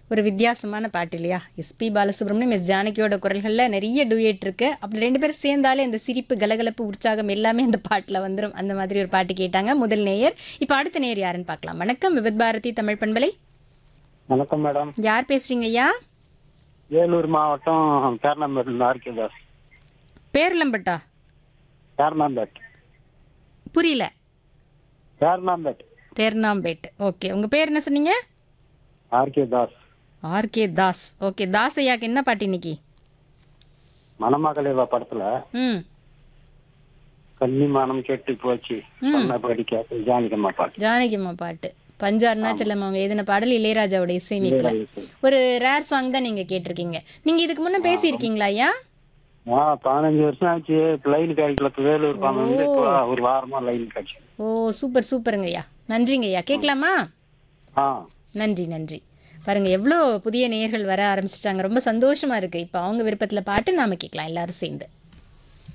ஒரு வித்தியாசமான பாட்டு இல்லையா எஸ்பி பாலசுப்ரமணியம் எஸ் ஜானகியோட குரல்களில் நிறைய டூயட் இருக்கு அப்படி ரெண்டு பேரும் சேர்ந்தாலே அந்த சிரிப்பு கலகலப்பு உற்சாகம் எல்லாமே அந்த பாட்டில் வந்துடும் அந்த மாதிரி ஒரு பாட்டு கேட்டாங்க முதல் நேயர் இப்போ அடுத்த நேயர் யாருன்னு பார்க்கலாம் வணக்கம் விபத் பாரதி தமிழ் பண்பலை வணக்கம் மேடம் யார் பேசுறீங்க ஐயா வேலூர் மாவட்டம் பேரணம்பேட்டில் ஆர்கேதாஸ் பேர்லம்பட்டா பேரணாம்பேட் புரியல பேரணாம்பேட் தேர்னாம்பேட் ஓகே உங்கள் பேர் என்ன சொன்னீங்க ஆர்கேதாஸ் ஆர்கே தாஸ் ஓகே தாஸ் ஐயாக்கு என்ன பாட்டு இன்னைக்கு மணமகளேவா படத்துல ம் கன்னிமானம் கெட்டு போச்சு சொன்ன படிக்க ஜானகம்மா பாட்டு ஜானகிம்மா பாட்டு பஞ்சு அருணாச்சலம் அவங்க எழுதின பாடல் இளையராஜாவோட இசையமைப்புல ஒரு ரேர் சாங் தான் நீங்க கேட்டிருக்கீங்க நீங்க இதுக்கு முன்ன பேசியிருக்கீங்களா ஐயா ஆ பதினஞ்சு வருஷம் ஆச்சு லைன் கிடைக்கல இப்ப வேலூர் பணம் வந்து இப்போ ஒரு வாரமா லைன் கிடைச்சு ஓ சூப்பர் சூப்பருங்க ஐயா நன்றிங்க ஐயா கேட்கலாமா ஆ நன்றி நன்றி பாருங்க எவ்வளோ புதிய நேயர்கள் வர ஆரம்பிச்சிட்டாங்க ரொம்ப சந்தோஷமா இருக்கு இப்போ அவங்க விருப்பத்துல பாட்டு நாம கேட்கலாம் எல்லாரும் சேர்ந்து